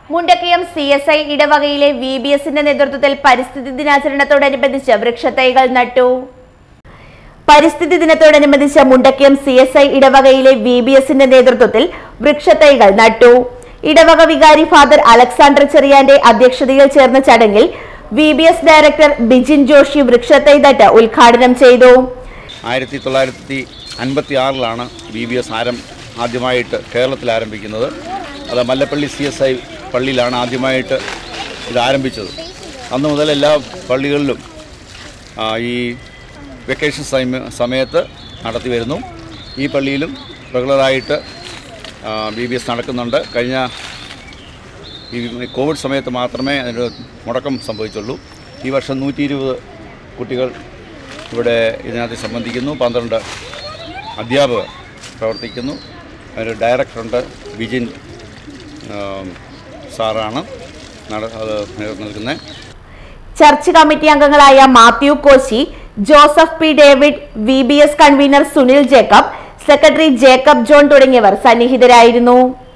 Mundakayam C S I ഇടവകയിലെ V B എസിന്റെ നേതൃത്വത്തിൽ പരിസ്ഥിതി ദിനാചരണത്തോടനുബന്ധിച്ച് വൃക്ഷത്തൈകൾ നട്ടു പരിസ്ഥിതി ദിനത്തോടനുബന്ധിച്ച് മുണ്ടക്കയം സി എസ് ഐ ഇടവകയിലെ വി ബി എസിന്റെ നേതൃത്വത്തിൽ വൃക്ഷത്തൈകൾ നട്ടു ഇടവക വികാരി ഫാദർ അലക്സാണ്ടർ ചെറിയാന്റെ അധ്യക്ഷതയിൽ ചേർന്ന ചടങ്ങിൽ V B S director Bijin Joshi വൃക്ഷത്തൈ നട്ട് ഉദ്ഘാടനം ചെയ്തു ആയിരത്തി തൊള്ളായിരത്തി അൻപത്തി ആറിലാണ് ബി ബി എസ് ആരം ആദ്യമായിട്ട് കേരളത്തിൽ ആരംഭിക്കുന്നത് അത് മല്ലപ്പള്ളി സി എസ് ഐ പള്ളിയിലാണ് ആദ്യമായിട്ട് ഇത് ആരംഭിച്ചത് അന്ന് മുതൽ എല്ലാ പള്ളികളിലും ആ, ഈ വെക്കേഷൻ സമയ സമയത്ത് നടത്തി വരുന്നു ഈ പള്ളിയിലും റെഗുലറായിട്ട് ബി ബി എസ് നടക്കുന്നുണ്ട് കഴിഞ്ഞ ഈ കോവിഡ് സമയത്ത് മാത്രമേ അതിന് മുടക്കം സംഭവിച്ചുള്ളൂ ഈ വർഷം നൂറ്റി ഇരുപത് കുട്ടികൾ ഇവിടെ ഇതിനകത്ത് സംബന്ധിക്കുന്നു പന്ത്രണ്ട് അധ്യാപകർ പ്രവർത്തിക്കുന്നു അതിന് ഡയറക്ടറുണ്ട് ബിജിൻ ആം, സാറാണ് നട അത് നേതൃത്വം നൽകുന്നത് ചർച്ച് കമ്മിറ്റി അംഗങ്ങളായ Mathew Koshy Joseph P David V B S convener Sunil Jacob secretary Jacob John തുടങ്ങിയവർ സന്നിഹിതരായിരുന്നു